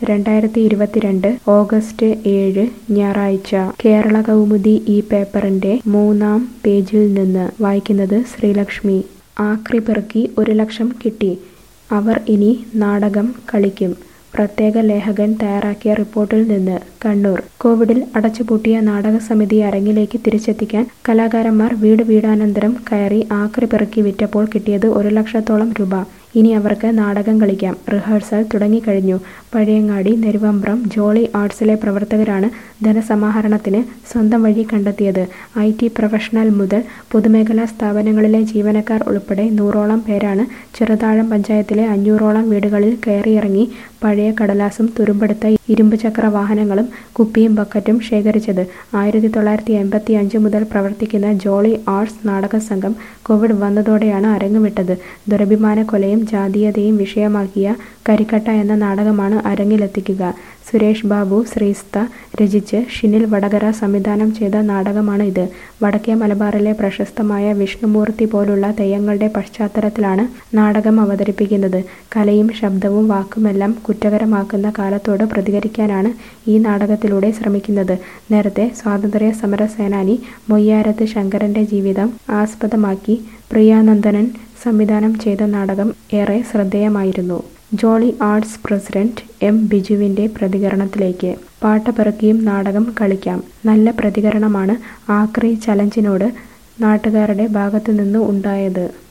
രണ്ടായിരത്തി ഇരുപത്തിരണ്ട് ഓഗസ്റ്റ് ഏഴ് ഞായറാഴ്ച കേരള കൗമുദി ഈ പേപ്പറിന്റെ മൂന്നാം പേജിൽ നിന്ന് വായിക്കുന്നത് ശ്രീലക്ഷ്മി ആക്രി പെറുക്കി ഒരു ലക്ഷം കിട്ടി അവർ ഇനി നാടകം കളിക്കും പ്രത്യേക ലേഖകൻ തയ്യാറാക്കിയ റിപ്പോർട്ടിൽ നിന്ന് കണ്ണൂർ കോവിഡിൽ അടച്ചുപൂട്ടിയ നാടക സമിതി അരങ്ങിലേക്ക് തിരിച്ചെത്തിക്കാൻ കലാകാരന്മാർ വീട് വീടാനന്തരം കയറി ആക്രി പെറുക്കി വിറ്റപ്പോൾ കിട്ടിയത് ഒരു ലക്ഷത്തോളം രൂപ ഇനി അവർക്ക് നാടകം കളിക്കാം റിഹേഴ്സൽ തുടങ്ങിക്കഴിഞ്ഞു പഴയങ്ങാടി നെരുവമ്പ്രം ജോളി ആർട്സിലെ പ്രവർത്തകരാണ് ധനസമാഹരണത്തിന് സ്വന്തം വഴി കണ്ടെത്തിയത് ഐ ടി പ്രൊഫഷണൽ മുതൽ പൊതുമേഖലാ സ്ഥാപനങ്ങളിലെ ജീവനക്കാർ ഉൾപ്പെടെ നൂറോളം പേരാണ് ചെറുതാഴം പഞ്ചായത്തിലെ അഞ്ഞൂറോളം വീടുകളിൽ കയറിയിറങ്ങി പഴയ കടലാസും തുരുമ്പെടുത്ത ഇരുമ്പ് ചക്ര വാഹനങ്ങളും കുപ്പിയും ബക്കറ്റും ശേഖരിച്ചത് ആയിരത്തി തൊള്ളായിരത്തി എൺപത്തി അഞ്ച് മുതൽ പ്രവർത്തിക്കുന്ന ജോളി ആർട്സ് നാടക സംഘം കോവിഡ് വന്നതോടെയാണ് അരങ്ങുവിട്ടത് ദുരഭിമാന കൊലയും ജാതീയതയും വിഷയമാക്കിയ കരിക്കട്ട എന്ന നാടകമാണ് അരങ്ങിലെത്തിക്കുക സുരേഷ് ബാബു ശ്രീസ്ത രചിച്ച് ഷിനിൽ വടകര സംവിധാനം ചെയ്ത നാടകമാണ് ഇത് വടക്കേ മലബാറിലെ പ്രശസ്തമായ വിഷ്ണുമൂർത്തി പോലുള്ള തെയ്യങ്ങളുടെ പശ്ചാത്തലത്തിലാണ് നാടകം അവതരിപ്പിക്കുന്നത് കലയും ശബ്ദവും വാക്കുമെല്ലാം കുറ്റകരമാക്കുന്ന കാലത്തോട് പ്രതികരിക്കാനാണ് ഈ നാടകത്തിലൂടെ ശ്രമിക്കുന്നത് നേരത്തെ സ്വാതന്ത്ര്യ സമര സേനാനി മൊയ്യാരത്ത് ശങ്കരന്റെ ജീവിതം ആസ്പദമാക്കി പ്രിയാനന്ദനൻ സംവിധാനം ചെയ്ത നാടകം ഏറെ ശ്രദ്ധേയമായിരുന്നു ജോളി ആർട്സ് പ്രസിഡന്റ് എം ബിജുവിന്റെ പ്രതികരണത്തിലേക്ക് പാട്ടപിറക്കിയും നാടകം കളിക്കാം നല്ല പ്രതികരണമാണ് ആക്രി ചലഞ്ചിനോട് നാട്ടുകാരുടെ ഭാഗത്തുനിന്ന് ഉണ്ടായത്